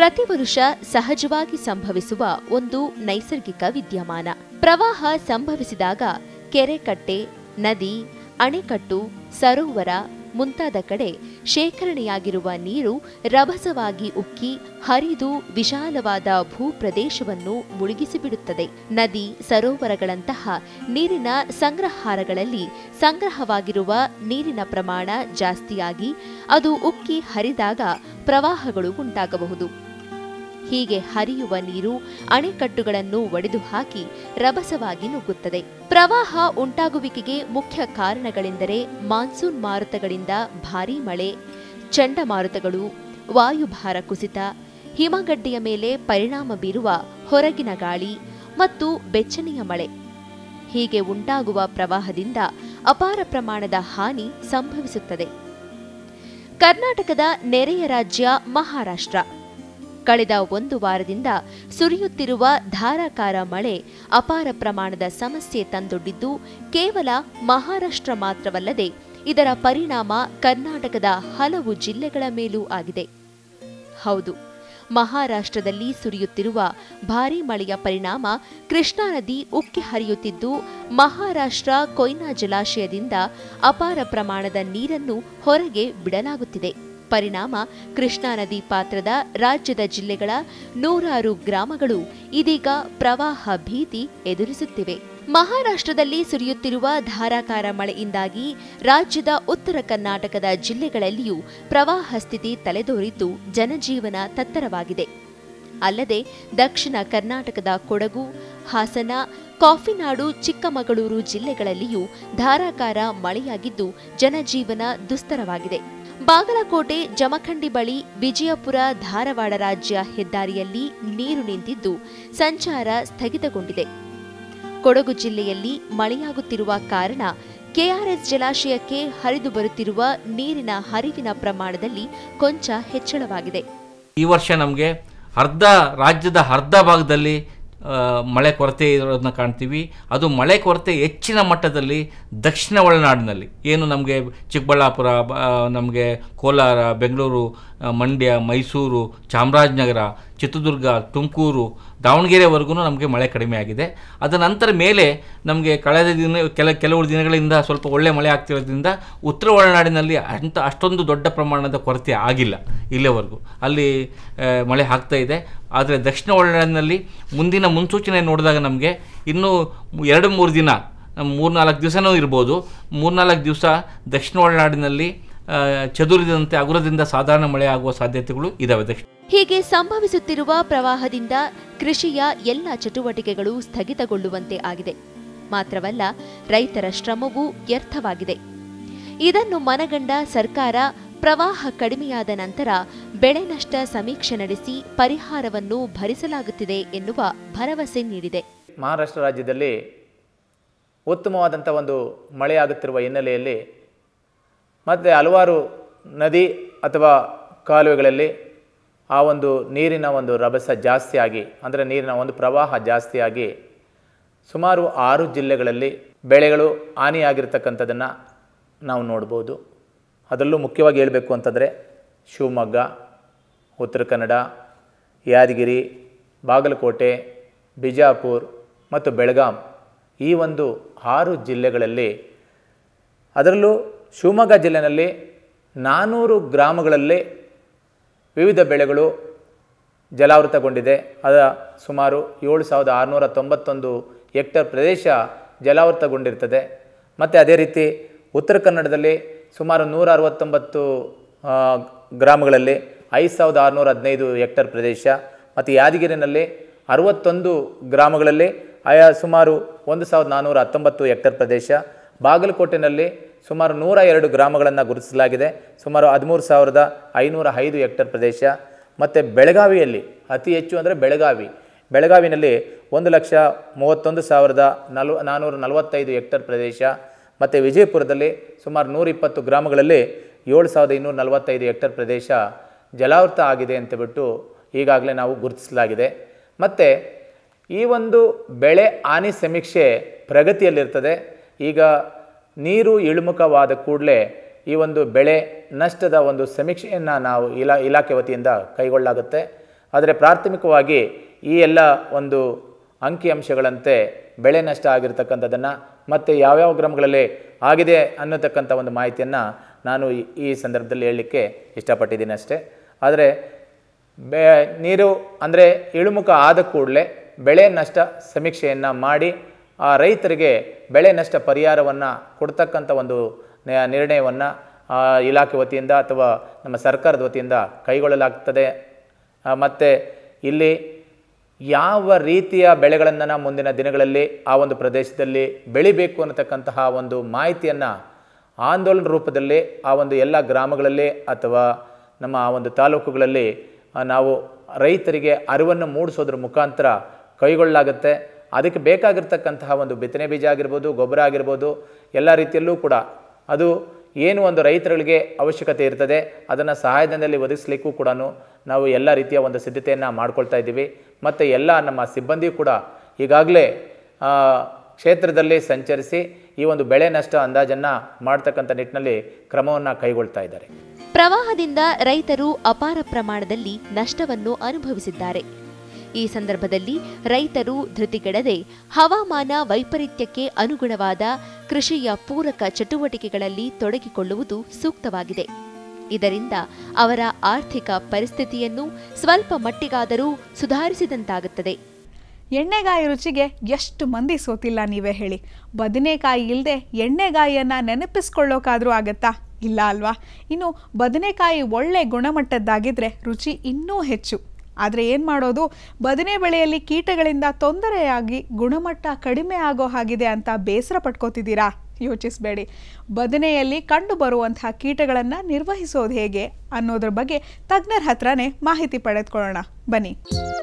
ಪ್ರತಿ ವರ್ಷ ಸಹಜವಾಗಿ ಸಂಭವಿಸುವ ಒಂದು ನೈಸರ್ಗಿಕ ವಿದ್ಯಮಾನ ಪ್ರವಾಹ ಸಂಭವಿಸಿದಾಗ ಕೆರೆ ಕಟ್ಟೆ ನದಿ ಅಣೆಕಟ್ಟು ಸರೋವರ ಮುಂತಾದ ಕಡೆ ಶೇಖರಣೆಯಾಗಿರುವ ನೀರು ರಭಸವಾಗಿ ಉಕ್ಕಿ ಹರಿದು ವಿಶಾಲವಾದ ಭೂಪ್ರದೇಶವನ್ನು ಮುಳುಗಿಸಿಬಿಡುತ್ತದೆ ನದಿ ಸರೋವರಗಳಂತಹ ನೀರಿನ ಸಂಗ್ರಹಾರಗಳಲ್ಲಿ ಸಂಗ್ರಹವಾಗಿರುವ ನೀರಿನ ಪ್ರಮಾಣ ಜಾಸ್ತಿಯಾಗಿ ಅದು ಉಕ್ಕಿ ಹರಿದಾಗ ಪ್ರವಾಹಗಳು ಉಂಟಾಗಬಹುದು ಹೀಗೆ ಹರಿಯುವ ನೀರು ಅಣೆಕಟ್ಟುಗಳನ್ನು ಒಡೆದು ಹಾಕಿ ರಭಸವಾಗಿ ನುಗ್ಗುತ್ತದೆ ಪ್ರವಾಹ ಉಂಟಾಗುವಿಕೆಗೆ ಮುಖ್ಯ ಕಾರಣಗಳೆಂದರೆ ಮಾನ್ಸೂನ್ ಮಾರುತಗಳಿಂದ ಭಾರೀ ಮಳೆ ಚಂಡಮಾರುತಗಳು ವಾಯುಭಾರ ಕುಸಿತ ಹಿಮಗಡ್ಡೆಯ ಮೇಲೆ ಪರಿಣಾಮ ಬೀರುವ ಹೊರಗಿನ ಗಾಳಿ ಮತ್ತು ಬೆಚ್ಚನೆಯ ಮಳೆ ಹೀಗೆ ಉಂಟಾಗುವ ಪ್ರವಾಹದಿಂದ ಅಪಾರ ಪ್ರಮಾಣದ ಹಾನಿ ಸಂಭವಿಸುತ್ತದೆ ಕರ್ನಾಟಕದ ನೆರೆಯ ರಾಜ್ಯ ಮಹಾರಾಷ್ಟ್ರ ಕಳೆದ ಒಂದು ವಾರದಿಂದ ಸುರಿಯುತ್ತಿರುವ ಧಾರಾಕಾರ ಮಳೆ ಅಪಾರ ಪ್ರಮಾಣದ ಸಮಸ್ಯೆ ತಂದೊಡ್ಡಿದ್ದು ಕೇವಲ ಮಹಾರಾಷ್ಟ್ರ ಮಾತ್ರವಲ್ಲದೆ ಇದರ ಪರಿಣಾಮ ಕರ್ನಾಟಕದ ಹಲವು ಜಿಲ್ಲೆಗಳ ಮೇಲೂ ಆಗಿದೆ ಹೌದು ಮಹಾರಾಷ್ಟ್ರದಲ್ಲಿ ಸುರಿಯುತ್ತಿರುವ ಭಾರೀ ಮಳೆಯ ಪರಿಣಾಮ ಕೃಷ್ಣಾ ನದಿ ಉಕ್ಕಿ ಹರಿಯುತ್ತಿದ್ದು ಮಹಾರಾಷ್ಟ್ರ ಕೊಯ್ನಾ ಜಲಾಶಯದಿಂದ ಅಪಾರ ಪ್ರಮಾಣದ ನೀರನ್ನು ಹೊರಗೆ ಬಿಡಲಾಗುತ್ತಿದೆ ಪರಿಣಾಮ ಕೃಷ್ಣಾ ನದಿ ಪಾತ್ರದ ರಾಜ್ಯದ ಜಿಲ್ಲೆಗಳ ನೂರಾರು ಗ್ರಾಮಗಳು ಇದೀಗ ಪ್ರವಾಹ ಭೀತಿ ಎದುರಿಸುತ್ತಿವೆ ಮಹಾರಾಷ್ಟ್ರದಲ್ಲಿ ಸುರಿಯುತ್ತಿರುವ ಧಾರಾಕಾರ ಮಳೆಯಿಂದಾಗಿ ರಾಜ್ಯದ ಉತ್ತರ ಕರ್ನಾಟಕದ ಜಿಲ್ಲೆಗಳಲ್ಲಿಯೂ ಪ್ರವಾಹ ಸ್ಥಿತಿ ತಲೆದೋರಿದ್ದು ಜನಜೀವನ ತತ್ತರವಾಗಿದೆ ಅಲ್ಲದೆ ದಕ್ಷಿಣ ಕರ್ನಾಟಕದ ಕೊಡಗು ಹಾಸನ ಕಾಫಿನಾಡು ಚಿಕ್ಕಮಗಳೂರು ಜಿಲ್ಲೆಗಳಲ್ಲಿಯೂ ಧಾರಾಕಾರ ಮಳೆಯಾಗಿದ್ದು ಜನಜೀವನ ದುಸ್ತರವಾಗಿದೆ ಬಾಗಲಕೋಟೆ ಜಮಖಂಡಿ ಬಳಿ ವಿಜಯಪುರ ಧಾರವಾಡ ರಾಜ್ಯ ಹೆದ್ದಾರಿಯಲ್ಲಿ ನೀರು ನಿಂತಿದ್ದು ಸಂಚಾರ ಸ್ಥಗಿತಗೊಂಡಿದೆ ಕೊಡಗು ಜಿಲ್ಲೆಯಲ್ಲಿ ಮಳೆಯಾಗುತ್ತಿರುವ ಕಾರಣ ಕೆಆರ್ಎಸ್ ಜಲಾಶಯಕ್ಕೆ ಹರಿದು ಬರುತ್ತಿರುವ ನೀರಿನ ಹರಿವಿನ ಪ್ರಮಾಣದಲ್ಲಿ ಕೊಂಚ ಹೆಚ್ಚಳವಾಗಿದೆ ಈ ವರ್ಷ ನಮಗೆ ಅರ್ಧ ರಾಜ್ಯದ ಅರ್ಧ ಭಾಗದಲ್ಲಿ ಆ, ಮಳೆ ಕೊರತೆ ಇರೋದನ್ನ ಕಾಣ್ತೀವಿ ಅದು ಮಳೆ ಕೊರತೆ ಹೆಚ್ಚಿನ ಮಟ್ಟದಲ್ಲಿ ದಕ್ಷಿಣ ಒಳನಾಡಿನಲ್ಲಿ ಏನು ನಮಗೆ ಚಿಕ್ಕಬಳ್ಳಾಪುರ ಬ- ಆ, ನಮಗೆ ಕೋಲಾರ ಬೆಂಗಳೂರು ಆ, ಮಂಡ್ಯ ಮೈಸೂರು ಚಾಮರಾಜನಗರ ಚಿತ್ರದುರ್ಗ ತುಮಕೂರು ದಾವಣಗೆರೆವರೆಗೂ ನಮಗೆ ಮಳೆ ಕಡಿಮೆ ಆಗಿದೆ ಅದರ ನಂತರ ಮೇಲೆ ನಮಗೆ ಕಳೆದ ದಿನ ಕೆಲ ಕೆಲವು ದಿನಗಳಿಂದ ಸ್ವಲ್ಪ ಒಳ್ಳೆ ಮಳೆ ಆಗ್ತಿರೋದ್ರಿಂದ ಉತ್ತರ ಒಳನಾಡಿನಲ್ಲಿ ಅಂಥ ಅಷ್ಟೊಂದು ದೊಡ್ಡ ಪ್ರಮಾಣದ ಕೊರತೆ ಆಗಿಲ್ಲ ಇಲ್ಲಿವರೆಗೂ ಅಲ್ಲಿ ಆ, ಮಳೆ ಆಗ್ತಾ ಇದೆ ಆದರೆ ದಕ್ಷಿಣ ಒಳನಾಡಿನಲ್ಲಿ ಮುಂದಿನ ಮುನ್ಸೂಚನೆ ನೋಡಿದಾಗ ನಮಗೆ ಇನ್ನೂ ಎರಡು ಮೂರು ದಿನ ಮೂರ್ನಾಲ್ಕು ದಿವಸನೂ ಇರ್ಬೋದು ಮೂರ್ನಾಲ್ಕು ದಿವಸ ದಕ್ಷಿಣ ಒಳನಾಡಿನಲ್ಲಿ ಆ, ಚದುರಿದಂತೆ ಹಗುರದಿಂದ ಸಾಧಾರಣ ಮಳೆ ಆಗುವ ಸಾಧ್ಯತೆಗಳು ಇದ್ದಾವೆ ದಕ್ಷಿಣ ಹೀಗೆ ಸಂಭವಿಸುತ್ತಿರುವ ಪ್ರವಾಹದಿಂದ ಕೃಷಿಯ ಎಲ್ಲ ಚಟುವಟಿಕೆಗಳು ಸ್ಥಗಿತಗೊಳ್ಳುವಂತೆ ಆಗಿದೆ ಮಾತ್ರವಲ್ಲ ರೈತರ ಶ್ರಮವೂ ವ್ಯರ್ಥವಾಗಿದೆ ಇದನ್ನು ಮನಗಂಡ ಸರ್ಕಾರ ಪ್ರವಾಹ ಕಡಿಮೆಯಾದ ನಂತರ ಬೆಳೆ ನಷ್ಟ ಸಮೀಕ್ಷೆ ನಡೆಸಿ ಪರಿಹಾರವನ್ನು ಭರಿಸಲಾಗುತ್ತಿದೆ ಎನ್ನುವ ಭರವಸೆ ನೀಡಿದೆ ಮಹಾರಾಷ್ಟ್ರ ರಾಜ್ಯದಲ್ಲಿ ಉತ್ತಮವಾದಂಥ ಒಂದು ಮಳೆಯಾಗುತ್ತಿರುವ ಹಿನ್ನೆಲೆಯಲ್ಲಿ ಮತ್ತು ಹಲವಾರು ನದಿ ಅಥವಾ ಕಾಲುವೆಗಳಲ್ಲಿ ಆ ಒಂದು ನೀರಿನ ಒಂದು ರಭಸ ಜಾಸ್ತಿಯಾಗಿ ಅಂದರೆ ನೀರಿನ ಒಂದು ಪ್ರವಾಹ ಜಾಸ್ತಿಯಾಗಿ ಸುಮಾರು ಆರು ಜಿಲ್ಲೆಗಳಲ್ಲಿ ಬೆಳೆಗಳು ಹಾನಿಯಾಗಿರ್ತಕ್ಕಂಥದ್ದನ್ನು ನಾವು ನೋಡ್ಬೋದು ಅದರಲ್ಲೂ ಮುಖ್ಯವಾಗಿ ಹೇಳಬೇಕು ಅಂತಂದರೆ ಶಿವಮೊಗ್ಗ ಉತ್ತರ ಕನ್ನಡ ಯಾದಗಿರಿ ಬಾಗಲಕೋಟೆ ಬಿಜಾಪುರ್ ಮತ್ತು ಬೆಳಗಾಂ ಈ ಒಂದು ಆರು ಜಿಲ್ಲೆಗಳಲ್ಲಿ ಅದರಲ್ಲೂ ಶಿವಮೊಗ್ಗ ಜಿಲ್ಲೆಯಲ್ಲಿ ನಾನ್ನೂರು ಗ್ರಾಮಗಳಲ್ಲಿ ವಿವಿಧ ಬೆಳೆಗಳು ಜಲಾವೃತಗೊಂಡಿದೆ ಅದ ಸುಮಾರು ಏಳು ಸಾವಿರದ ಆರುನೂರ ತೊಂಬತ್ತೊಂದು ಹೆಕ್ಟರ್ ಪ್ರದೇಶ ಜಲಾವೃತಗೊಂಡಿರ್ತದೆ ಮತ್ತು ಅದೇ ರೀತಿ ಉತ್ತರ ಕನ್ನಡದಲ್ಲಿ ಸುಮಾರು ನೂರ ಅರವತ್ತೊಂಬತ್ತು ಆ, ಗ್ರಾಮಗಳಲ್ಲಿ ಐದು ಸಾವಿರದ ಆರುನೂರ ಹದಿನೈದು ಹೆಕ್ಟರ್ ಪ್ರದೇಶ ಮತ್ತು ಯಾದಗಿರಿನಲ್ಲಿ ಅರವತ್ತೊಂದು ಗ್ರಾಮಗಳಲ್ಲಿ ಆಯಾ ಸುಮಾರು ಒಂದು ಸಾವಿರದ ನಾನ್ನೂರ ಹತ್ತೊಂಬತ್ತು ಹೆಕ್ಟರ್ ಪ್ರದೇಶ ಬಾಗಲಕೋಟೆನಲ್ಲಿ ಸುಮಾರು ನೂರ ಎರಡು ಗ್ರಾಮಗಳನ್ನು ಗುರುತಿಸಲಾಗಿದೆ ಸುಮಾರು ಹದಿಮೂರು ಸಾವಿರದ ಐನೂರ ಐದು ಹೆಕ್ಟರ್ ಪ್ರದೇಶ ಮತ್ತು ಬೆಳಗಾವಿಯಲ್ಲಿ ಅತಿ ಹೆಚ್ಚು ಅಂದರೆ ಬೆಳಗಾವಿ ಬೆಳಗಾವಿನಲ್ಲಿ ಒಂದು ಲಕ್ಷ ಮೂವತ್ತೊಂದು ಸಾವಿರದ ನಲ್ವ ನಾನ್ನೂರ ನಲವತ್ತೈದು ಹೆಕ್ಟರ್ ಪ್ರದೇಶ ಮತ್ತು ವಿಜಯಪುರದಲ್ಲಿ ಸುಮಾರು ನೂರಿಪ್ಪತ್ತು ಗ್ರಾಮಗಳಲ್ಲಿ ಏಳು ಸಾವಿರದ ಇನ್ನೂರ ನಲವತ್ತೈದು ಹೆಕ್ಟರ್ ಪ್ರದೇಶ ಜಲಾವೃತ ಆಗಿದೆ ಅಂತಬಿಟ್ಟು ಈಗಾಗಲೇ ನಾವು ಗುರುತಿಸಲಾಗಿದೆ ಮತ್ತು ಈ ಒಂದು ಬೆಳೆ ಹಾನಿ ಸಮೀಕ್ಷೆ ಪ್ರಗತಿಯಲ್ಲಿರ್ತದೆ ಈಗ ನೀರು ಇಳಿಮುಖವಾದ ಕೂಡಲೇ ಈ ಒಂದು ಬೆಳೆ ನಷ್ಟದ ಒಂದು ಸಮೀಕ್ಷೆಯನ್ನು ನಾವು ಇಲಾ ಇಲಾಖೆ ವತಿಯಿಂದ ಕೈಗೊಳ್ಳಲಾಗುತ್ತೆ ಆದರೆ ಪ್ರಾಥಮಿಕವಾಗಿ ಈ ಎಲ್ಲ ಒಂದು ಅಂಕಿಅಂಶಗಳಂತೆ ಬೆಳೆ ನಷ್ಟ ಆಗಿರ್ತಕ್ಕಂಥದ್ದನ್ನು ಮತ್ತು ಯಾವ್ಯಾವ ಗ್ರಾಮಗಳಲ್ಲಿ ಆಗಿದೆ ಅನ್ನತಕ್ಕಂಥ ಒಂದು ಮಾಹಿತಿಯನ್ನು ನಾನು ಈ- ಈ ಸಂದರ್ಭದಲ್ಲಿ ಹೇಳಲಿಕ್ಕೆ ಇಷ್ಟಪಟ್ಟಿದ್ದೀನಿ ಅಷ್ಟೇ ಆದರೆ ಬೆ ನೀರು ಅಂದರೆ ಇಳುಮುಖ ಆದ ಕೂಡಲೇ ಬೆಳೆ ನಷ್ಟ ಸಮೀಕ್ಷೆಯನ್ನು ಮಾಡಿ ಆ ರೈತರಿಗೆ ಬೆಳೆ ನಷ್ಟ ಪರಿಹಾರವನ್ನು ಕೊಡ್ತಕ್ಕಂಥ ಒಂದು ನ- ನಿರ್ಣಯವನ್ನು ಆ ಇಲಾಖೆ ವತಿಯಿಂದ ಅಥವಾ ನಮ್ಮ ಸರ್ಕಾರದ ವತಿಯಿಂದ ಕೈಗೊಳ್ಳಲಾಗ್ತದೆ ಮತ್ತು ಇಲ್ಲಿ ಯಾವ ರೀತಿಯ ಬೆಳೆಗಳನ್ನು ನಾವು ಮುಂದಿನ ದಿನಗಳಲ್ಲಿ ಆ ಒಂದು ಪ್ರದೇಶದಲ್ಲಿ ಬೆಳಿಬೇಕು ಅನ್ನತಕ್ಕಂತಹ ಒಂದು ಮಾಹಿತಿಯನ್ನು ಆಂದೋಲನ ರೂಪದಲ್ಲಿ ಆ ಒಂದು ಎಲ್ಲ ಗ್ರಾಮಗಳಲ್ಲಿ ಅಥವಾ ನಮ್ಮ ಆ ಒಂದು ತಾಲೂಕುಗಳಲ್ಲಿ ಆ, ನಾವು ರೈತರಿಗೆ ಅರಿವನ್ನು ಮೂಡಿಸೋದ್ರ ಮುಖಾಂತರ ಕೈಗೊಳ್ಳಲಾಗುತ್ತೆ ಅದಕ್ಕೆ ಬೇಕಾಗಿರ್ತಕ್ಕಂತಹ ಒಂದು ಬಿತ್ತನೆ ಬೀಜ ಆಗಿರ್ಬೋದು ಗೊಬ್ಬರ ಆಗಿರ್ಬೋದು ಎಲ್ಲ ರೀತಿಯಲ್ಲೂ ಕೂಡ ಅದು ಏನು ಒಂದು ರೈತರುಗಳಿಗೆ ಅವಶ್ಯಕತೆ ಇರ್ತದೆ ಅದನ್ನು ಸಹಾಯಧನದಲ್ಲಿ ಒದಗಿಸ್ಲಿಕ್ಕೂ ಕೂಡ ನಾವು ಎಲ್ಲ ರೀತಿಯ ಒಂದು ಸಿದ್ಧತೆಯನ್ನು ಮಾಡ್ಕೊಳ್ತಾ ಇದ್ದೀವಿ ಮತ್ತು ಎಲ್ಲ ನಮ್ಮ ಸಿಬ್ಬಂದಿಯೂ ಕೂಡ ಈಗಾಗಲೇ ಆ, ಕ್ಷೇತ್ರದಲ್ಲಿ ಸಂಚರಿಸಿ ಈ ಒಂದು ಬೆಳೆ ನಷ್ಟ ಅಂದಾಜನ್ನು ಮಾಡ್ತಕ್ಕಂಥ ನಿಟ್ಟಿನಲ್ಲಿ ಕ್ರಮವನ್ನು ಕೈಗೊಳ್ತಾ ಇದ್ದಾರೆ ಪ್ರವಾಹದಿಂದ ರೈತರು ಅಪಾರ ಪ್ರಮಾಣದಲ್ಲಿ ನಷ್ಟವನ್ನು ಅನುಭವಿಸಿದ್ದಾರೆ ಈ ಸಂದರ್ಭದಲ್ಲಿ ರೈತರು ಧೃತಿಗೆಡದೆ ಹವಾಮಾನ ವೈಪರೀತ್ಯಕ್ಕೆ ಅನುಗುಣವಾದ ಕೃಷಿಯ ಪೂರಕ ಚಟುವಟಿಕೆಗಳಲ್ಲಿ ತೊಡಗಿಕೊಳ್ಳುವುದು ಸೂಕ್ತವಾಗಿದೆ ಇದರಿಂದ ಅವರ ಆರ್ಥಿಕ ಪರಿಸ್ಥಿತಿಯನ್ನು ಸ್ವಲ್ಪ ಮಟ್ಟಿಗಾದರೂ ಸುಧಾರಿಸಿದಂತಾಗುತ್ತದೆ ಎಣ್ಣೆಗಾಯಿ ರುಚಿಗೆ ಎಷ್ಟು ಮಂದಿ ಸೋತಿಲ್ಲ ನೀವೇ ಹೇಳಿ ಬದನೆಕಾಯಿ ಇಲ್ಲದೆ ಎಣ್ಣೆಗಾಯಿಯನ್ನು ನೆನಪಿಸ್ಕೊಳ್ಳೋಕಾದರೂ ಆಗತ್ತಾ ಇಲ್ಲ ಅಲ್ವಾ ಇನ್ನು ಬದನೆಕಾಯಿ ಒಳ್ಳೆ ಗುಣಮಟ್ಟದ್ದಾಗಿದ್ದರೆ ರುಚಿ ಇನ್ನೂ ಹೆಚ್ಚು ಆದರೆ ಏನು ಮಾಡೋದು ಬದನೆ ಬೆಳೆಯಲ್ಲಿ ಕೀಟಗಳಿಂದ ತೊಂದರೆಯಾಗಿ ಗುಣಮಟ್ಟ ಕಡಿಮೆ ಆಗೋ ಹಾಗಿದೆ ಅಂತ ಬೇಸರ ಪಟ್ಕೋತಿದ್ದೀರಾ ಯೋಚಿಸಬೇಡಿ ಬದನೆಯಲ್ಲಿ ಕಂಡು ಬರುವಂತಹ ಕೀಟಗಳನ್ನು ನಿರ್ವಹಿಸೋದು ಹೇಗೆ ಅನ್ನೋದ್ರ ಬಗ್ಗೆ ತಜ್ಞರ ಹತ್ರನೇ ಮಾಹಿತಿ ಪಡೆದುಕೊಳ್ಳೋಣ ಬನ್ನಿ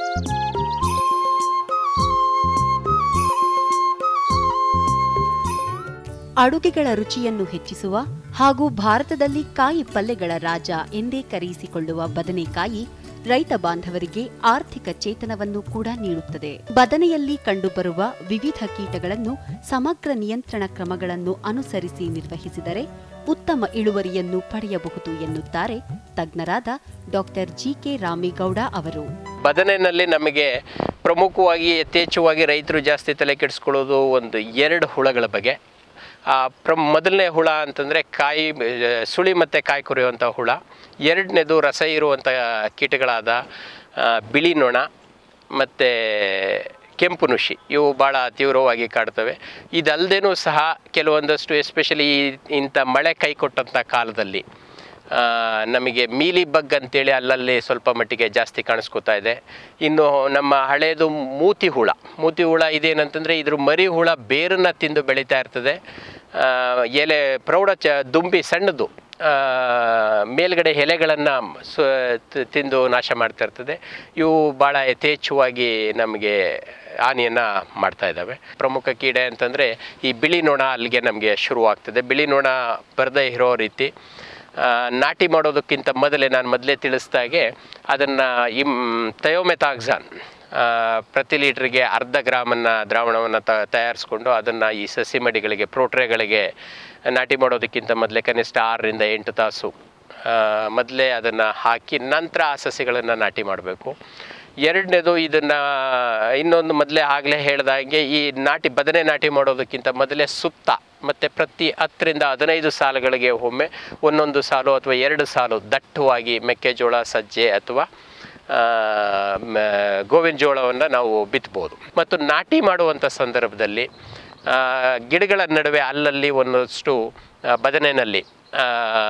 ಅಡುಗೆಗಳ ರುಚಿಯನ್ನು ಹೆಚ್ಚಿಸುವ ಹಾಗೂ ಭಾರತದಲ್ಲಿ ಕಾಯಿ ಪಲ್ಯಗಳ ರಾಜ ಎಂದೇ ಕರೆಯಿಸಿಕೊಳ್ಳುವ ಬದನೆಕಾಯಿ ರೈತ ಬಾಂಧವರಿಗೆ ಆರ್ಥಿಕ ಚೇತನವನ್ನು ಕೂಡ ನೀಡುತ್ತದೆ ಬದನೆಯಲ್ಲಿ ಕಂಡುಬರುವ ವಿವಿಧ ಕೀಟಗಳನ್ನು ಸಮಗ್ರ ನಿಯಂತ್ರಣ ಕ್ರಮಗಳನ್ನು ಅನುಸರಿಸಿ ನಿರ್ವಹಿಸಿದರೆ ಉತ್ತಮ ಇಳುವರಿಯನ್ನು ಪಡೆಯಬಹುದು ಎನ್ನುತ್ತಾರೆ ತಜ್ಞರಾದ ಡಾಕ್ಟರ್ ಜಿಕೆ ರಾಮೇಗೌಡ ಅವರು ಬದನೆನಲ್ಲಿ ನಮಗೆ ಪ್ರಮುಖವಾಗಿ ಯಥೇಚ್ಛವಾಗಿ ರೈತರು ಜಾಸ್ತಿ ತಲೆ ಕೆಡಿಸ್ಕೊಳ್ಳೋದು ಒಂದು ಎರಡು ಹುಳಗಳ ಬಗ್ಗೆ ಆ ಪ್ರ ಮೊದಲನೇ ಹುಳ ಅಂತಂದರೆ ಕಾಯಿ ಆ, ಸುಳಿ ಮತ್ತು ಕಾಯಿ ಕೊರೆಯುವಂಥ ಹುಳ ಎರಡನೇದು ರಸ ಇರುವಂಥ ಕೀಟಗಳಾದ ಆ, ಬಿಳಿ ನೊಣ ಮತ್ತು ಕೆಂಪು ನುಷಿ ಇವು ಭಾಳ ತೀವ್ರವಾಗಿ ಕಾಡ್ತವೆ ಇದಲ್ಲದೇನೂ ಸಹ ಕೆಲವೊಂದಷ್ಟು ಎಸ್ಪೆಷಲಿ ಇಂಥ ಮಳೆ ಕೈ ಕೊಟ್ಟಂಥ ಕಾಲದಲ್ಲಿ ಆ, ನಮಗೆ ಮೀಲಿ ಬಗ್ ಅಂತೇಳಿ ಅಲ್ಲಲ್ಲಿ ಸ್ವಲ್ಪ ಮಟ್ಟಿಗೆ ಜಾಸ್ತಿ ಕಾಣಿಸ್ಕೊತಾ ಇದೆ ಇನ್ನು ನಮ್ಮ ಹಳೇದು ಮೂತಿ ಹುಳ ಮೂತಿ ಹುಳ ಇದೇನಂತಂದರೆ ಇದ್ರ ಮರಿ ಹುಳ ಬೇರನ್ನು ತಿಂದು ಬೆಳೀತಾ ಇರ್ತದೆ ಆ, ಎಲೆ ಪ್ರೌಢ ಚ ದುಂಬಿ ಸಣ್ಣದು ಆ, ಮೇಲ್ಗಡೆ ಎಲೆಗಳನ್ನು ಸು ತ- ತಿಂದು ನಾಶ ಮಾಡ್ತಾ ಇರ್ತದೆ ಇವು ಭಾಳ ಯಥೇಚ್ಛವಾಗಿ ನಮಗೆ ಹಾನಿಯನ್ನು ಮಾಡ್ತಾ ಇದ್ದಾವೆ ಪ್ರಮುಖ ಕೀಡೆ ಅಂತಂದರೆ ಈ ಬಿಳಿ ನೊಣ ಅಲ್ಲಿಗೆ ನಮಗೆ ಶುರುವಾಗ್ತದೆ ಬಿಳಿ ನೊಣ ಬರದೇ ಇರೋ ರೀತಿ ಆ, ನಾಟಿ ಮಾಡೋದಕ್ಕಿಂತ ಮೊದಲೇ ನಾನು ಮೊದಲೇ ತಿಳಿಸ್ದಾಗೆ ಅದನ್ನು ಇಮ್ ಥಯೋಮೆಥಾಕ್ಸಾನ್ ಆ, ಪ್ರತಿ ಲೀಟ್ರಿಗೆ ಅರ್ಧ ಗ್ರಾಮನ್ನು ದ್ರಾವಣವನ್ನು ತ ತಯಾರಿಸ್ಕೊಂಡು ಅದನ್ನು ಈ ಸಸಿ ಮಡಿಗಳಿಗೆ ಪ್ರೋಟ್ರೆಗಳಿಗೆ ನಾಟಿ ಮಾಡೋದಕ್ಕಿಂತ ಮೊದಲೇ ಕನಿಷ್ಠ ಆರರಿಂದ ಎಂಟು ತಾಸು ಮೊದಲೇ ಅದನ್ನು ಹಾಕಿ ನಂತರ ಆ ಸಸಿಗಳನ್ನು ನಾಟಿ ಮಾಡಬೇಕು ಎರಡನೇದು ಇದನ್ನು ಇನ್ನೊಂದು ಮೊದಲೇ ಆಗಲೇ ಹೇಳ್ದಾಗೆ ಈ ನಾಟಿ ಬದನೆ ನಾಟಿ ಮಾಡೋದಕ್ಕಿಂತ ಮೊದಲೇ ಸುತ್ತ ಮತ್ತು ಪ್ರತಿ ಹತ್ತರಿಂದ ಹದಿನೈದು ಸಾಲುಗಳಿಗೆ ಒಮ್ಮೆ ಒಂದೊಂದು ಸಾಲು ಅಥವಾ ಎರಡು ಸಾಲು ದಟ್ಟವಾಗಿ ಮೆಕ್ಕೆಜೋಳ ಸಜ್ಜೆ ಅಥವಾ ಆ, ಮ- ಗೋವಿನ ಜೋಳವನ್ನು ನಾವು ಬಿತ್ತಬೋದು ಮತ್ತು ನಾಟಿ ಮಾಡುವಂಥ ಸಂದರ್ಭದಲ್ಲಿ ಆ, ಗಿಡಗಳ ನಡುವೆ ಅಲ್ಲಲ್ಲಿ ಒಂದಷ್ಟು ಆ, ಬದನೆನಲ್ಲಿ ಆ,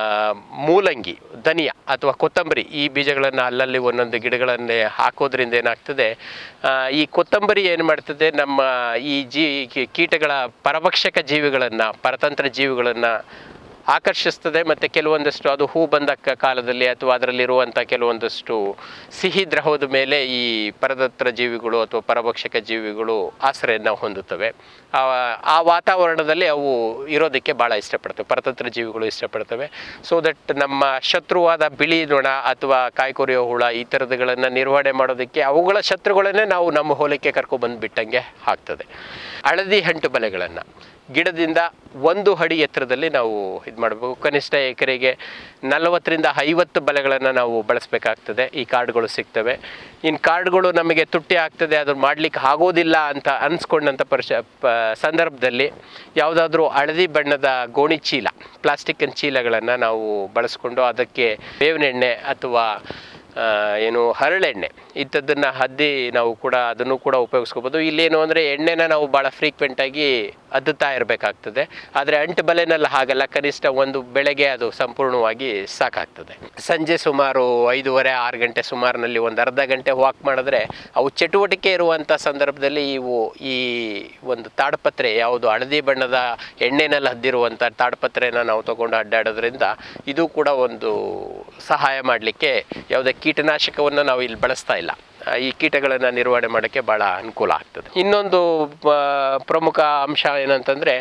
ಮೂಲಂಗಿ ಧನಿಯಾ ಅಥವಾ ಕೊತ್ತಂಬರಿ ಈ ಬೀಜಗಳನ್ನು ಅಲ್ಲಲ್ಲಿ ಒಂದೊಂದು ಗಿಡಗಳನ್ನೇ ಹಾಕೋದ್ರಿಂದ ಏನಾಗ್ತದೆ ಆ, ಈ ಕೊತ್ತಂಬರಿ ಏನು ಮಾಡ್ತದೆ ನಮ್ಮ ಈ ಜೀ ಕೀ- ಕೀಟಗಳ ಪರಭಕ್ಷಕ ಜೀವಿಗಳನ್ನು ಪರತಂತ್ರ ಜೀವಿಗಳನ್ನು ಆಕರ್ಷಿಸ್ತದೆ ಮತ್ತು ಕೆಲವೊಂದಷ್ಟು ಅದು ಹೂ ಬಂದ ಕ- ಕಾಲದಲ್ಲಿ ಅಥವಾ ಅದರಲ್ಲಿರುವಂಥ ಕೆಲವೊಂದಷ್ಟು ಸಿಹಿ ದ್ರವದ ಮೇಲೆ ಈ ಪರತಂತ್ರ ಜೀವಿಗಳು ಅಥವಾ ಪರಭಕ್ಷಕ ಜೀವಿಗಳು ಆಶ್ರಯವನ್ನು ಹೊಂದುತ್ತವೆ ಆ ಆ ವಾತಾವರಣದಲ್ಲಿ ಅವು ಇರೋದಕ್ಕೆ ಭಾಳ ಇಷ್ಟಪಡ್ತವೆ ಪರತಂತ್ರ ಜೀವಿಗಳು ಇಷ್ಟಪಡ್ತವೆ ಸೊ ದಟ್ ನಮ್ಮ ಶತ್ರುವಾದ ಬಿಳಿ ನೊಣ ಅಥವಾ ಕಾಯಿ ಕೊರೆಯೋ ಹುಳ ಈ ಥರದ್ಗಳನ್ನು ನಿರ್ವಹಣೆ ಮಾಡೋದಕ್ಕೆ ಅವುಗಳ ಶತ್ರುಗಳನ್ನೇ ನಾವು ನಮ್ಮ ಹೊಲಕ್ಕೆ ಕರ್ಕೊಬಂದು ಬಿಟ್ಟಂಗೆ ಆಗ್ತದೆ ಹಳದಿ ಹಂಟು ಬಲೆಗಳನ್ನು ಗಿಡದಿಂದ ಒಂದು ಅಡಿ ಎತ್ತರದಲ್ಲಿ ನಾವು ಇದು ಮಾಡಬೇಕು ಕನಿಷ್ಠ ಎಕರೆಗೆ ನಲವತ್ತರಿಂದ ಐವತ್ತು ಬಲೆಗಳನ್ನು ನಾವು ಬಳಸಬೇಕಾಗ್ತದೆ ಈ ಕಾರ್ಡ್ಗಳು ಸಿಗ್ತವೆ ಇನ್ನು ಕಾರ್ಡ್ಗಳು ನಮಗೆ ತುಟ್ಟಿ ಆಗ್ತದೆ ಅದನ್ನು ಮಾಡಲಿಕ್ಕೆ ಆಗೋದಿಲ್ಲ ಅಂತ ಅನಿಸ್ಕೊಂಡಂಥ ಪರಿಶ ಪ ಸಂದರ್ಭದಲ್ಲಿ ಯಾವುದಾದ್ರೂ ಹಳದಿ ಬಣ್ಣದ ಗೋಣಿ ಚೀಲ ಪ್ಲಾಸ್ಟಿಕ್ಕಿನ ಚೀಲಗಳನ್ನು ನಾವು ಬಳಸ್ಕೊಂಡು ಅದಕ್ಕೆ ಬೇವಿನ ಎಣ್ಣೆ ಅಥವಾ ಆ, ಏನು ಹರಳೆಣ್ಣೆ ಇಂಥದ್ದನ್ನು ಹದ್ದಿ ನಾವು ಕೂಡ ಅದನ್ನು ಕೂಡ ಉಪಯೋಗಿಸ್ಕೋಬೋದು ಇಲ್ಲೇನು ಅಂದರೆ ಎಣ್ಣೆನ ನಾವು ಭಾಳ ಫ್ರೀಕ್ವೆಂಟಾಗಿ ಅದ್ದುತ್ತಾ ಇರಬೇಕಾಗ್ತದೆ ಆದರೆ ಅಂಟು ಬಲೆನಲ್ಲಿ ಹಾಗಲ್ಲ ಕನಿಷ್ಠ ಒಂದು ಬೆಳೆಗೆ ಅದು ಸಂಪೂರ್ಣವಾಗಿ ಸಾಕಾಗ್ತದೆ ಸಂಜೆ ಸುಮಾರು ಐದೂವರೆ ಆರು ಗಂಟೆ ಸುಮಾರಿನಲ್ಲಿ ಒಂದು ಅರ್ಧ ಗಂಟೆ ವಾಕ್ ಮಾಡಿದ್ರೆ ಅವು ಚಟುವಟಿಕೆ ಇರುವಂಥ ಸಂದರ್ಭದಲ್ಲಿ ಇವು ಈ ಒಂದು ತಾಡಪತ್ರೆ ಯಾವುದು ಹಳದಿ ಬಣ್ಣದ ಎಣ್ಣೆನಲ್ಲಿ ಹದ್ದಿರುವಂಥ ತಾಡಪತ್ರೆನ ನಾವು ತಗೊಂಡು ಅಡ್ಡಾಡೋದ್ರಿಂದ ಇದು ಕೂಡ ಒಂದು ಸಹಾಯ ಮಾಡಲಿಕ್ಕೆ ಯಾವುದೇ ಕೀಟನಾಶಕವನ್ನು ನಾವು ಇಲ್ಲಿ ಬಳಸ್ತಾ ಇಲ್ಲ ಆ, ಈ ಕೀಟಗಳನ್ನು ನಿರ್ವಹಣೆ ಮಾಡೋಕ್ಕೆ ಭಾಳ ಅನುಕೂಲ ಆಗ್ತದೆ ಇನ್ನೊಂದು ಆ, ಪ್ರಮುಖ ಅಂಶ ಏನಂತಂದರೆ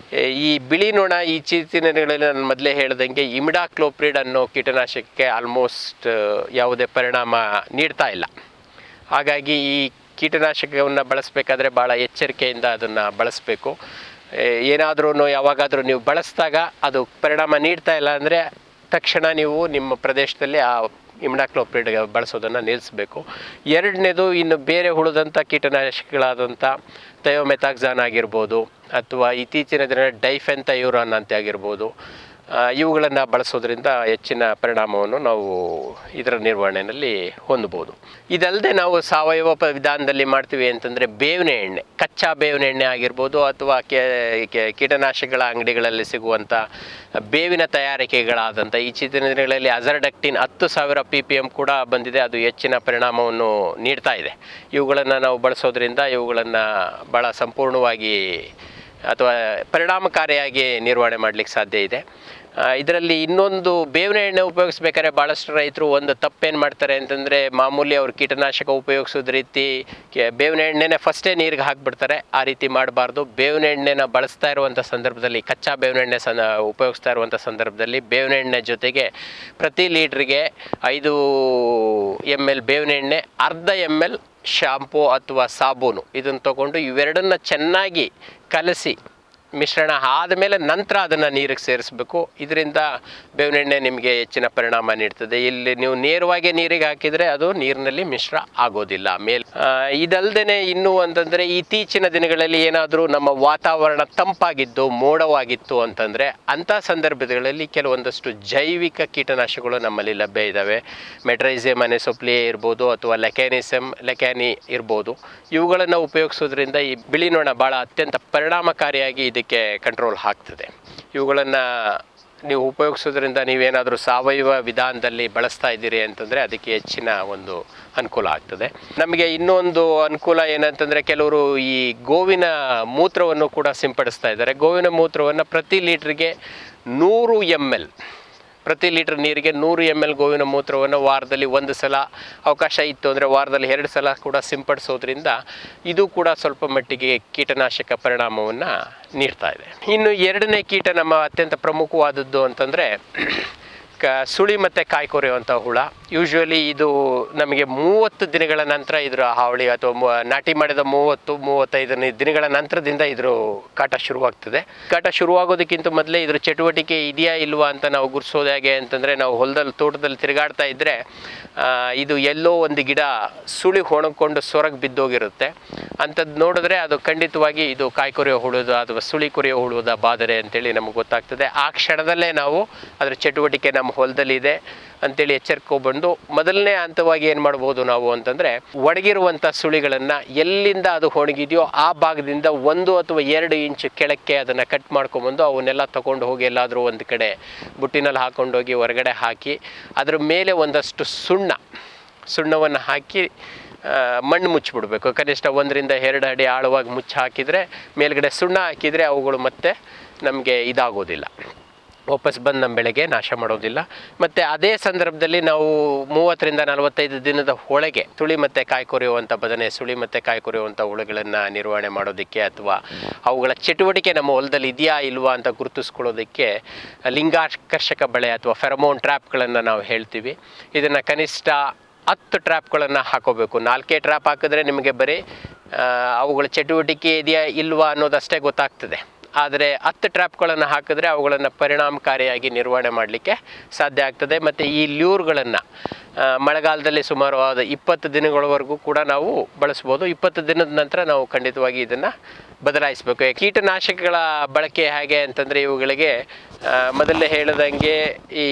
ಈ ಬಿಳಿ ನೊಣ ಈ ಚೀತಿನಲ್ಲಿ ನಾನು ಮೊದಲೇ ಹೇಳ್ದಂಗೆ ಇಮಿಡಾಕ್ಲೋಪ್ರಿಡ್ ಅನ್ನೋ ಕೀಟನಾಶಕಕ್ಕೆ ಆಲ್ಮೋಸ್ಟ್ ಯಾವುದೇ ಪರಿಣಾಮ ನೀಡ್ತಾ ಇಲ್ಲ ಹಾಗಾಗಿ ಈ ಕೀಟನಾಶಕವನ್ನು ಬಳಸಬೇಕಾದ್ರೆ ಭಾಳ ಎಚ್ಚರಿಕೆಯಿಂದ ಅದನ್ನು ಬಳಸಬೇಕು ಏನಾದ್ರೂ ಯಾವಾಗಾದರೂ ನೀವು ಬಳಸಿದಾಗ ಅದು ಪರಿಣಾಮ ನೀಡ್ತಾ ಇಲ್ಲ ಅಂದರೆ ತಕ್ಷಣ ನೀವು ನಿಮ್ಮ ಪ್ರದೇಶದಲ್ಲಿ ಆ ಇಮ್ಡಾಕ್ಲೋಪ್ರಿಡ್ ಬಳಸೋದನ್ನು ನಿಲ್ಲಿಸಬೇಕು ಎರಡನೇದು ಇನ್ನು ಬೇರೆ ಉಳಿದಂಥ ಕೀಟನಾಶಕಗಳಾದಂಥ ಥಯೋಮೆಥಾಕ್ಸಾನ್ ಆಗಿರ್ಬೋದು ಅಥವಾ ಇತ್ತೀಚಿನ ದಿನ ಡೈಫೆಂಥಯೂರಾನ್ ಅಂತ ಆಗಿರ್ಬೋದು ಇವುಗಳನ್ನು ಬಳಸೋದ್ರಿಂದ ಹೆಚ್ಚಿನ ಪರಿಣಾಮವನ್ನು ನಾವು ಇದರ ನಿರ್ವಹಣೆಯಲ್ಲಿ ಹೊಂದಬಹುದು ಇದಲ್ಲದೆ ನಾವು ಸಾವಯವ ಪ ವಿಧಾನದಲ್ಲಿ ಮಾಡ್ತೀವಿ ಅಂತಂದರೆ ಬೇವಿನ ಎಣ್ಣೆ ಕಚ್ಚಾ ಬೇವಿನ ಎಣ್ಣೆ ಆಗಿರ್ಬೋದು ಅಥವಾ ಕೆ- ಕೆ- ಕೀಟನಾಶಕಗಳ ಅಂಗಡಿಗಳಲ್ಲಿ ಸಿಗುವಂಥ ಬೇವಿನ ತಯಾರಿಕೆಗಳಾದಂಥ ಈಚಿನ ದಿನಗಳಲ್ಲಿ ಅಜರ್ಡಕ್ಟಿನ್ ಹತ್ತು ಸಾವಿರ ಪಿ ಪಿ ಎಮ್ ಕೂಡ ಬಂದಿದೆ ಅದು ಹೆಚ್ಚಿನ ಪರಿಣಾಮವನ್ನು ನೀಡ್ತಾ ಇದೆ ಇವುಗಳನ್ನು ನಾವು ಬಳಸೋದ್ರಿಂದ ಇವುಗಳನ್ನು ಭಾಳ ಸಂಪೂರ್ಣವಾಗಿ ಅಥವಾ ಪರಿಣಾಮಕಾರಿಯಾಗಿ ನಿರ್ವಹಣೆ ಮಾಡಲಿಕ್ಕೆ ಸಾಧ್ಯ ಇದೆ ಇದರಲ್ಲಿ ಇನ್ನೊಂದು ಬೇವಿನ ಎಣ್ಣೆ ಉಪಯೋಗಿಸ್ಬೇಕಾದ್ರೆ ಭಾಳಷ್ಟು ರೈತರು ಒಂದು ತಪ್ಪೇನು ಮಾಡ್ತಾರೆ ಅಂತಂದರೆ ಮಾಮೂಲಿ ಅವ್ರು ಕೀಟನಾಶಕ ಉಪಯೋಗಿಸೋದ್ ರೀತಿ ಕೆ- ಬೇವಿನ ಎಣ್ಣೆನ ಫಸ್ಟೇ ನೀರಿಗೆ ಹಾಕಿಬಿಡ್ತಾರೆ ಆ ರೀತಿ ಮಾಡಬಾರ್ದು ಬೇವಿನ ಎಣ್ಣೆನ ಬಳಸ್ತಾ ಇರುವಂಥ ಸಂದರ್ಭದಲ್ಲಿ ಕಚ್ಚಾ ಬೇವಿನ ಎಣ್ಣೆ ಸನ ಉಪಯೋಗಿಸ್ತಾ ಇರುವಂಥ ಸಂದರ್ಭದಲ್ಲಿ ಬೇವಿನ ಎಣ್ಣೆ ಜೊತೆಗೆ ಪ್ರತಿ ಲೀಟ್ರಿಗೆ ಐದು ಎಮ್ ಎಲ್ ಬೇವಿನ ಎಣ್ಣೆ ಅರ್ಧ ಎಮ್ ಎಲ್ ಶಾಂಪೂ ಅಥವಾ ಸಾಬೂನು ಇದನ್ನು ತಗೊಂಡು ಇವೆರಡನ್ನ ಚೆನ್ನಾಗಿ ಕಲಸಿ ಮಿಶ್ರಣ ಆದಮೇಲೆ ನಂತರ ಅದನ್ನು ನೀರಿಗೆ ಸೇರಿಸಬೇಕು ಇದರಿಂದ ಬೇವಿನ ಎಣ್ಣೆ ನಿಮಗೆ ಹೆಚ್ಚಿನ ಪರಿಣಾಮ ನೀಡ್ತದೆ ಇಲ್ಲಿ ನೀವು ನೇರವಾಗಿ ನೀರಿಗೆ ಹಾಕಿದರೆ ಅದು ನೀರಿನಲ್ಲಿ ಮಿಶ್ರ ಆಗೋದಿಲ್ಲ ಮೇಲ್ ಇದಲ್ಲದೆ ಇನ್ನೂ ಅಂತಂದರೆ ಇತ್ತೀಚಿನ ದಿನಗಳಲ್ಲಿ ಏನಾದರೂ ನಮ್ಮ ವಾತಾವರಣ ತಂಪಾಗಿದ್ದು ಮೋಡವಾಗಿತ್ತು ಅಂತಂದರೆ ಅಂಥ ಸಂದರ್ಭಗಳಲ್ಲಿ ಕೆಲವೊಂದಷ್ಟು ಜೈವಿಕ ಕೀಟನಾಶಕಗಳು ನಮ್ಮಲ್ಲಿ ಲಭ್ಯ ಇದ್ದಾವೆ ಮೆಟ್ರೈಸಿಯಮ್ ಅನೆಸೊಪ್ಲಿಯೇ ಇರ್ಬೋದು ಅಥವಾ ಲೆಕ್ಯಾನಿಸಮ್ ಲೆಕ್ಯಾನಿ ಇರ್ಬೋದು ಇವುಗಳನ್ನು ಉಪಯೋಗಿಸೋದ್ರಿಂದ ಈ ಬಿಳಿ ನೊಣ ಭಾಳ ಅತ್ಯಂತ ಪರಿಣಾಮಕಾರಿಯಾಗಿ ಇದಕ್ಕೆ ಕಂಟ್ರೋಲ್ ಆಗ್ತದೆ ಇವುಗಳನ್ನು ನೀವು ಉಪಯೋಗಿಸೋದ್ರಿಂದ ನೀವೇನಾದರೂ ಸಾವಯವ ವಿಧಾನದಲ್ಲಿ ಬಳಸ್ತಾ ಇದ್ದೀರಿ ಅಂತಂದರೆ ಅದಕ್ಕೆ ಹೆಚ್ಚಿನ ಒಂದು ಅನುಕೂಲ ಆಗ್ತದೆ ನಮಗೆ ಇನ್ನೊಂದು ಅನುಕೂಲ ಏನಂತಂದರೆ ಕೆಲವರು ಈ ಗೋವಿನ ಮೂತ್ರವನ್ನು ಕೂಡ ಸಿಂಪಡಿಸ್ತಾ ಇದ್ದಾರೆ ಗೋವಿನ ಮೂತ್ರವನ್ನು ಪ್ರತಿ ಲೀಟ್ರಿಗೆ ನೂರು ಎಮ್ ಎಲ್ ಪ್ರತಿ ಲೀಟರ್ ನೀರಿಗೆ ನೂರು ಎಮ್ ಎಲ್ ಗೋವಿನ ಮೂತ್ರವನ್ನು ವಾರದಲ್ಲಿ ಒಂದು ಸಲ ಅವಕಾಶ ಇತ್ತು ಅಂದರೆ ವಾರದಲ್ಲಿ ಎರಡು ಸಲ ಕೂಡ ಸಿಂಪಡಿಸೋದ್ರಿಂದ ಇದು ಕೂಡ ಸ್ವಲ್ಪ ಮಟ್ಟಿಗೆ ಕೀಟನಾಶಕ ಪರಿಣಾಮವನ್ನು ನೀಡ್ತಾ ಇದೆ ಇನ್ನು ಎರಡನೇ ಕೀಟ ನಮ್ಮ ಅತ್ಯಂತ ಪ್ರಮುಖವಾದದ್ದು ಅಂತಂದರೆ ಕ ಸುಳಿ ಮತ್ತು ಕಾಯಿ ಕೊರೆಯುವಂಥ ಹುಳ ಯೂಶ್ವಲಿ ಇದು ನಮಗೆ ಮೂವತ್ತು ದಿನಗಳ ನಂತರ ಇದರ ಹಾವಳಿ ಅಥವಾ ಮು- ನಾಟಿ ಮಾಡಿದ ಮೂವತ್ತು ಮೂವತ್ತೈದನೇ ದಿನಗಳ ನಂತರದಿಂದ ಇದ್ರ ಕಾಟ ಶುರುವಾಗ್ತದೆ ಕಾಟ ಶುರುವಾಗೋದಕ್ಕಿಂತ ಮೊದಲೇ ಇದ್ರ ಚಟುವಟಿಕೆ ಇದೆಯಾ ಇಲ್ವಾ ಅಂತ ನಾವು ಗುರ್ಸೋದು ಹೇಗೆ ಅಂತಂದರೆ ನಾವು ಹೊಲದಲ್ಲಿ ತೋಟದಲ್ಲಿ ತಿರುಗಾಡ್ತಾ ಇದ್ದರೆ ಆ, ಇದು ಎಲ್ಲೋ ಒಂದು ಗಿಡ ಸುಳಿ ಒಣಕೊಂಡು ಸೊರಗಿ ಬಿದ್ದೋಗಿರುತ್ತೆ ಅಂಥದ್ದು ನೋಡಿದ್ರೆ ಅದು ಖಂಡಿತವಾಗಿ ಇದು ಕಾಯಿ ಕೊರೆಯೋ ಹುಳುದ ಅಥವಾ ಸುಳಿ ಕೊರೆಯೋ ಹುಳುದ ಬಾದರೆ ಅಂತೇಳಿ ನಮಗೆ ಗೊತ್ತಾಗ್ತದೆ ಆ ಕ್ಷಣದಲ್ಲೇ ನಾವು ಅದರ ಚಟುವಟಿಕೆ ನಮ್ಮ ಹೊಲದಲ್ಲಿ ಇದೆ ಅಂತೇಳಿ ಎಚ್ಚರಿಕೊಂಡ್ಬಂದು ಮೊದಲನೇ ಹಂತವಾಗಿ ಏನು ಮಾಡ್ಬೋದು ನಾವು ಅಂತಂದರೆ ಒಣಗಿರುವಂಥ ಸುಳಿಗಳನ್ನು ಎಲ್ಲಿಂದ ಅದು ಒಣಗಿದೆಯೋ ಆ ಭಾಗದಿಂದ ಒಂದು ಅಥವಾ ಎರಡು ಇಂಚು ಕೆಳಕ್ಕೆ ಅದನ್ನು ಕಟ್ ಮಾಡ್ಕೊಂಬಂದು ಅವನ್ನೆಲ್ಲ ತಗೊಂಡು ಹೋಗಿ ಎಲ್ಲಾದರೂ ಒಂದು ಕಡೆ ಬುಟ್ಟಿನಲ್ಲಿ ಹಾಕೊಂಡೋಗಿ ಹೊರಗಡೆ ಹಾಕಿ ಅದ್ರ ಮೇಲೆ ಒಂದಷ್ಟು ಸುಣ್ಣ ಸುಣ್ಣವನ್ನು ಹಾಕಿ ಆ, ಮಣ್ಣು ಮುಚ್ಚಿಬಿಡ್ಬೇಕು ಕನಿಷ್ಠ ಒಂದರಿಂದ ಎರಡು ಅಡಿ ಆಳವಾಗಿ ಮುಚ್ಚಿ ಹಾಕಿದರೆ ಮೇಲ್ಗಡೆ ಸುಣ್ಣ ಹಾಕಿದರೆ ಅವುಗಳು ಮತ್ತೆ ನಮಗೆ ಇದಾಗೋದಿಲ್ಲ ವಾಪಸ್ ಬಂದು ನಮ್ಮ ಬೆಳೆಗೆ ನಾಶ ಮಾಡೋದಿಲ್ಲ ಮತ್ತು ಅದೇ ಸಂದರ್ಭದಲ್ಲಿ ನಾವು ಮೂವತ್ತರಿಂದ ನಲವತ್ತೈದು ದಿನದ ಒಳಗೆ ಸುಳಿ ಮತ್ತು ಕಾಯಿ ಕೊರೆಯುವಂಥ ಬದನೆ ಸುಳಿ ಮತ್ತು ಕಾಯಿ ಕೊರೆಯುವಂಥ ಹುಳುಗಳನ್ನು ನಿರ್ವಹಣೆ ಮಾಡೋದಕ್ಕೆ ಅಥವಾ ಅವುಗಳ ಚಟುವಟಿಕೆ ನಮ್ಮ ಹೊಲದಲ್ಲಿ ಇದೆಯಾ ಇಲ್ವಾ ಅಂತ ಗುರುತಿಸ್ಕೊಳ್ಳೋದಕ್ಕೆ ಲಿಂಗಾಕರ್ಷಕ ಬಳೆ ಅಥವಾ ಫೆರಮೋನ್ ಟ್ರ್ಯಾಪ್ಗಳನ್ನು ನಾವು ಹೇಳ್ತೀವಿ ಇದನ್ನು ಕನಿಷ್ಠ ಹತ್ತು ಟ್ರ್ಯಾಪ್ಗಳನ್ನು ಹಾಕೋಬೇಕು ನಾಲ್ಕೇ ಟ್ರ್ಯಾಪ್ ಹಾಕಿದ್ರೆ ನಿಮಗೆ ಬರೀ ಆ, ಅವುಗಳ ಚಟುವಟಿಕೆ ಇದೆಯಾ ಇಲ್ವಾ ಅನ್ನೋದಷ್ಟೇ ಗೊತ್ತಾಗ್ತದೆ ಆದರೆ ಹತ್ತು ಟ್ರ್ಯಾಪ್ಗಳನ್ನು ಹಾಕಿದ್ರೆ ಅವುಗಳನ್ನು ಪರಿಣಾಮಕಾರಿಯಾಗಿ ನಿರ್ವಹಣೆ ಮಾಡಲಿಕ್ಕೆ ಸಾಧ್ಯ ಆಗ್ತದೆ ಮತ್ತು ಈ ಲ್ಯೂರ್ಗಳನ್ನು ಮಳೆಗಾಲದಲ್ಲಿ ಸುಮಾರು ಆದ ಇಪ್ಪತ್ತು ದಿನಗಳವರೆಗೂ ಕೂಡ ನಾವು ಬಳಸ್ಬೋದು ಇಪ್ಪತ್ತು ದಿನದ ನಂತರ ನಾವು ಖಂಡಿತವಾಗಿ ಇದನ್ನು ಬದಲಾಯಿಸಬೇಕು ಕೀಟನಾಶಕಗಳ ಬಳಕೆ ಹೇಗೆ ಅಂತಂದರೆ ಇವುಗಳಿಗೆ ಆ, ಮೊದಲೇ ಹೇಳಿದಂಗೆ ಈ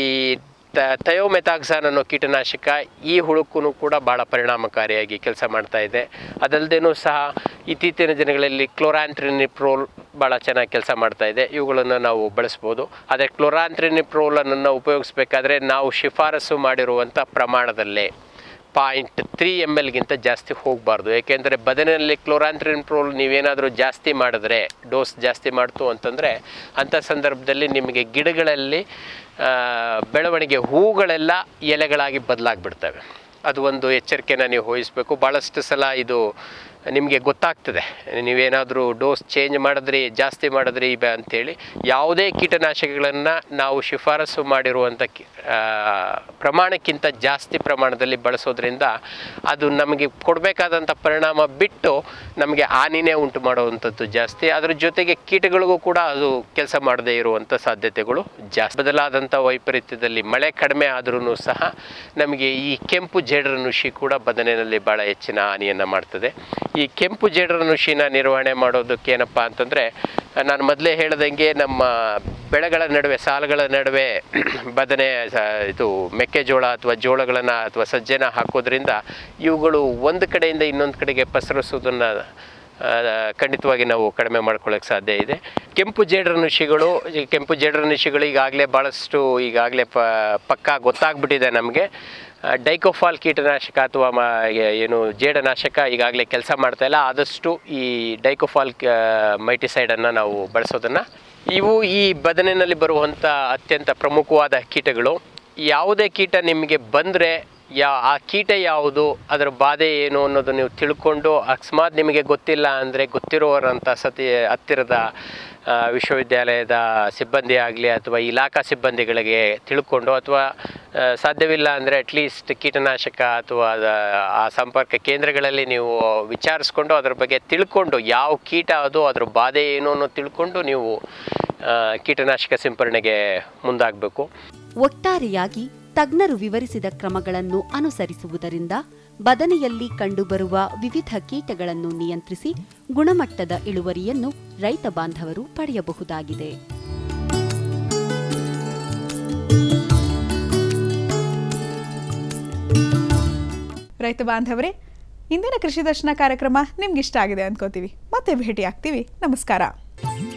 ತ ಥಯೋಮೆಥಾಕ್ಸಾನ್ ಅನ್ನೋ ಕೀಟನಾಶಕ ಈ ಹುಳುಕ್ಕೂ ಕೂಡ ಭಾಳ ಪರಿಣಾಮಕಾರಿಯಾಗಿ ಕೆಲಸ ಮಾಡ್ತಾ ಇದೆ ಅದಲ್ಲದೇನೂ ಸಹ ಇತ್ತೀಚಿನ ದಿನಗಳಲ್ಲಿ ಕ್ಲೋರಾಂಥ್ರಿನಿಪ್ರೋಲ್ ಭಾಳ ಚೆನ್ನಾಗಿ ಕೆಲಸ ಮಾಡ್ತಾ ಇದೆ ಇವುಗಳನ್ನು ನಾವು ಬಳಸ್ಬೋದು ಆದರೆ ಕ್ಲೋರಾಂಥ್ರಿನಿಪ್ರೋಲನ್ನು ಉಪಯೋಗಿಸ್ಬೇಕಾದ್ರೆ ನಾವು ಶಿಫಾರಸು ಮಾಡಿರುವಂಥ ಪ್ರಮಾಣದಲ್ಲೇ ಪಾಯಿಂಟ್ ತ್ರೀ ಎಮ್ ಎಲ್ಗಿಂತ ಜಾಸ್ತಿ ಹೋಗಬಾರ್ದು ಏಕೆಂದರೆ ಬದನೆಯಲ್ಲಿ ಕ್ಲೋರಾಂಥ್ರಿನ್ಪ್ರೋಲ್ ನೀವೇನಾದರೂ ಜಾಸ್ತಿ ಮಾಡಿದ್ರೆ ಡೋಸ್ ಜಾಸ್ತಿ ಮಾಡ್ತು ಅಂತಂದರೆ ಅಂಥ ಸಂದರ್ಭದಲ್ಲಿ ನಿಮಗೆ ಗಿಡಗಳಲ್ಲಿ ಆ, ಬೆಳವಣಿಗೆ ಹೂಗಳೆಲ್ಲ ಎಲೆಗಳಾಗಿ ಬದಲಾಗ್ಬಿಡ್ತವೆ ಅದು ಒಂದು ಎಚ್ಚರಿಕೆನ ನೀವು ವಹಿಸಬೇಕು ಭಾಳಷ್ಟು ಸಲ ಇದು ನಿಮಗೆ ಗೊತ್ತಾಗ್ತದೆ ನೀವೇನಾದರೂ ಡೋಸ್ ಚೇಂಜ್ ಮಾಡಿದ್ರಿ ಜಾಸ್ತಿ ಮಾಡಿದ್ರಿ ಬ ಅಂಥೇಳಿ ಯಾವುದೇ ಕೀಟನಾಶಕಗಳನ್ನು ನಾವು ಶಿಫಾರಸು ಮಾಡಿರುವಂಥ ಕಿ- ಆ, ಪ್ರಮಾಣಕ್ಕಿಂತ ಜಾಸ್ತಿ ಪ್ರಮಾಣದಲ್ಲಿ ಬಳಸೋದ್ರಿಂದ ಅದು ನಮಗೆ ಕೊಡಬೇಕಾದಂಥ ಪರಿಣಾಮ ಬಿಟ್ಟು ನಮಗೆ ಹಾನಿನೇ ಉಂಟು ಮಾಡುವಂಥದ್ದು ಜಾಸ್ತಿ ಅದರ ಜೊತೆಗೆ ಕೀಟಗಳಿಗೂ ಕೂಡ ಅದು ಕೆಲಸ ಮಾಡದೇ ಇರುವಂಥ ಸಾಧ್ಯತೆಗಳು ಜಾಸ್ತಿ ಬದಲಾದಂಥ ವೈಪರೀತ್ಯದಲ್ಲಿ ಮಳೆ ಕಡಿಮೆ ಆದ್ರೂ ಸಹ ನಮಗೆ ಈ ಕೆಂಪು ಜೇಡರ ನುಷಿ ಕೂಡ ಬದನೆಯಲ್ಲಿ ಭಾಳ ಹೆಚ್ಚಿನ ಹಾನಿಯನ್ನು ಮಾಡ್ತದೆ ಈ ಕೆಂಪು ಜೇಡರ ನುಷಿನ ನಿರ್ವಹಣೆ ಮಾಡೋದಕ್ಕೆ ಏನಪ್ಪ ಅಂತಂದರೆ ನಾನು ಮೊದಲೇ ಹೇಳ್ದಂಗೆ ನಮ್ಮ ಬೆಳೆಗಳ ನಡುವೆ ಸಾಲುಗಳ ನಡುವೆ ಬದನೆ ಸ- ಇದು ಮೆಕ್ಕೆಜೋಳ ಅಥವಾ ಜೋಳಗಳನ್ನು ಅಥವಾ ಸಜ್ಜೆನ ಹಾಕೋದ್ರಿಂದ ಇವುಗಳು ಒಂದು ಕಡೆಯಿಂದ ಇನ್ನೊಂದು ಕಡೆಗೆ ಪಸರಿಸೋದನ್ನು ಆ, ಖಂಡಿತವಾಗಿ ನಾವು ಕಡಿಮೆ ಮಾಡ್ಕೊಳ್ಳೋಕ್ಕೆ ಸಾಧ್ಯ ಇದೆ ಕೆಂಪು ಜೇಡರ ನುಷಿಗಳು ಈ ಕೆಂಪು ಜೇಡರ ನುಷಿಗಳು ಈಗಾಗಲೇ ಭಾಳಷ್ಟು ಈಗಾಗಲೇ ಪ ಪಕ್ಕಾ ಗೊತ್ತಾಗ್ಬಿಟ್ಟಿದೆ ನಮಗೆ ಡೈಕೋಫಾಲ್ ಕೀಟನಾಶಕ ಅಥವಾ ಮ ಏನು ಜೇಡನಾಶಕ ಈಗಾಗಲೇ ಕೆಲಸ ಮಾಡ್ತಾ ಇಲ್ಲ ಆದಷ್ಟು ಈ ಡೈಕೋಫಾಲ್ ಮೈಟಿಸೈಡನ್ನು ನಾವು ಬಳಸೋದನ್ನು ಇವು ಈ ಬದನೆಯಲ್ಲಿ ಬರುವಂಥ ಅತ್ಯಂತ ಪ್ರಮುಖವಾದ ಕೀಟಗಳು ಯಾವುದೇ ಕೀಟ ನಿಮಗೆ ಬಂದರೆ ಯಾ ಆ ಕೀಟ ಯಾವುದು ಅದರ ಬಾಧೆ ಏನು ಅನ್ನೋದು ನೀವು ತಿಳ್ಕೊಂಡು ಅಕಸ್ಮಾತ್ ನಿಮಗೆ ಗೊತ್ತಿಲ್ಲ ಅಂದರೆ ಗೊತ್ತಿರೋರಂಥ ಸತಿ ಹತ್ತಿರದ ಆ, ವಿಶ್ವವಿದ್ಯಾಲಯದ ಸಿಬ್ಬಂದಿ ಆಗಲಿ ಅಥವಾ ಇಲಾಖಾ ಸಿಬ್ಬಂದಿಗಳಿಗೆ ತಿಳ್ಕೊಂಡು ಅಥವಾ ಆ, ಸಾಧ್ಯವಿಲ್ಲ ಅಂದರೆ ಅಟ್ಲೀಸ್ಟ್ ಕೀಟನಾಶಕ ಅಥವಾ ಅದ- ಆ ಸಂಪರ್ಕ ಕೇಂದ್ರಗಳಲ್ಲಿ ನೀವು ವಿಚಾರಿಸ್ಕೊಂಡು ಅದ್ರ ಬಗ್ಗೆ ತಿಳ್ಕೊಂಡು ಯಾವ ಕೀಟ ಅದು ಅದ್ರ ಬಾಧೆ ಏನು ಅನ್ನೋ ತಿಳ್ಕೊಂಡು ನೀವು ಆ, ಕೀಟನಾಶಕ ಸಿಂಪರಣೆಗೆ ಮುಂದಾಗಬೇಕು ಒಟ್ಟಾರೆಯಾಗಿ ತಜ್ಞರು ವಿವರಿಸಿದ ಕ್ರಮಗಳನ್ನು ಅನುಸರಿಸುವುದರಿಂದ ಬದನೆಯಲ್ಲಿ ಕಂಡುಬರುವ ವಿವಿಧ ಕೀಟಗಳನ್ನು ನಿಯಂತ್ರಿಸಿ ಗುಣಮಟ್ಟದ ಇಳುವರಿಯನ್ನು ರೈತ ಬಾಂಧವರು ಪಡೆಯಬಹುದಾಗಿದೆ ರೈತ ಬಾಂಧವರೇ ಇಂದಿನ ಕೃಷಿ ದರ್ಶನ ಕಾರ್ಯಕ್ರಮ ನಿಮ್ಗೆ ಇಷ್ಟ ಆಗಿದೆ ಅನ್ಕೋತೀವಿ ಮತ್ತೆ ಭೇಟಿ ಆಗ್ತೀವಿ ನಮಸ್ಕಾರ